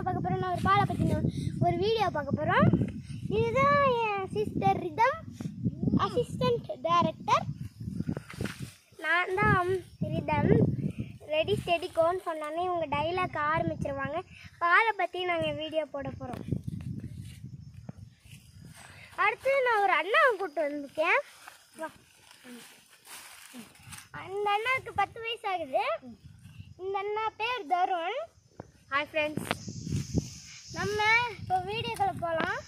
பார்க்க போகிறோம் ஒரு பாலை பற்றின ஒரு வீடியோ பார்க்க போகிறோம் இதுதான் என் சிஸ்டர் ரிதம் அசிஸ்டன்ட் டைரக்டர் நான் தான் ரிதம் ரெடி ஸ்டெடி கோன்னு சொன்னோன்னே இவங்க டைலாக் ஆரம்பிச்சிருவாங்க பாலை பற்றி நாங்கள் வீடியோ போட போகிறோம் அடுத்து நான் ஒரு அண்ணாவை கூப்பிட்டு வந்திருக்கேன் வா அந்த அண்ணாவுக்கு பத்து வயசு ஆகுது இந்த அண்ணா பேர் தருண் ஹாய் ஃப்ரெண்ட்ஸ் நம்ம இப்போ வீடியோக்குள்ள போகலாம்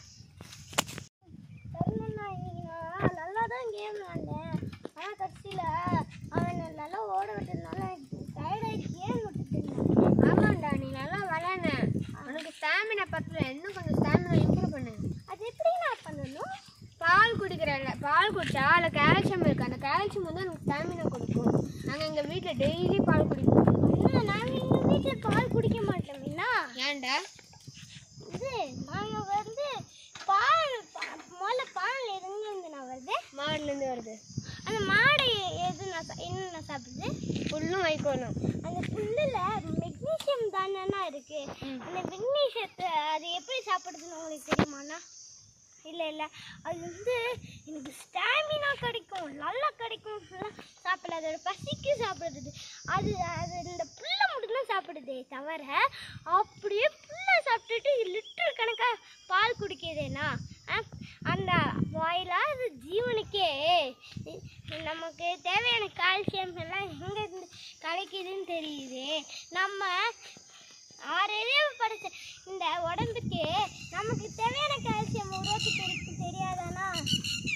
தருண் அண்ணா இன்னைக்கு நான் நல்லா தான் கேம் விளாண்டேன் ஆனால் கடைசியில் அவன் நல்லா ஓட விட்டதுனால டயர்டாகி கேம் விட்டுட்டு ஆமாண்டா நீ நல்லா விளையாட உனக்கு ஸ்டாமினா பத்தல இன்னும் கொஞ்சம் ஸ்டாமினா இம்ப்ரூவ் பண்ணு அது எப்படி நான் பண்ணணும் பால் குடிக்கிறல்ல பால் குடிச்சா அதில் கால்சியம் இருக்கு அந்த கால்சியம் வந்து எனக்கு ஸ்டாமினா கொடுக்கும் நாங்கள் எங்கள் வீட்டில் டெய்லி பால் குடிப்போம் அண்ணா நாங்கள் எங்கள் வீட்டில் பால் குடிக்க மாட்டோம்னா ஏன்டா இது நாங்கள் வந்து பால் பா- முதல்ல பால் எதுங்க நான் வருது மாடுலேருந்து வருது அந்த மாடு எது நான் சா- என்னென்ன சாப்பிடுது புல்லும் வைக்கணும் அந்த புல்லில் மெக்னீசியம் தானேண்ணா இருக்கு அந்த மெக்னீசியத்தை அது எப்படி சாப்பிடுதுன்னு உங்களுக்கு தெரியுமாண்ணா இல்லை இல்லை அது வந்து எனக்கு ஸ்டாமினா கிடைக்கும் நல்லா கிடைக்கும் நல்லா சாப்பிடல அதோட பசிக்கு சாப்பிடுறது அது அது இந்த புல்லை மட்டும்தான் சாப்பிடுதே தவிர அப்படியே புல்லை சாப்பிட்டுட்டு லிட்டர் கணக்காக பால் குடிக்குதேண்ணா ஆ? அந்த வாயில அது ஜீவனுக்கே இ- நமக்கு தேவையான கால்சியம் எல்லாம் எங்கே இருந்து கிடைக்குதுன்னு தெரியுது நம்ம ஆறறிவு படிச்ச இந்த உடம்புக்கு நமக்கு தேவையான கால்சியம் உருவாக்கி தெரிவிக்க தெரியாதானா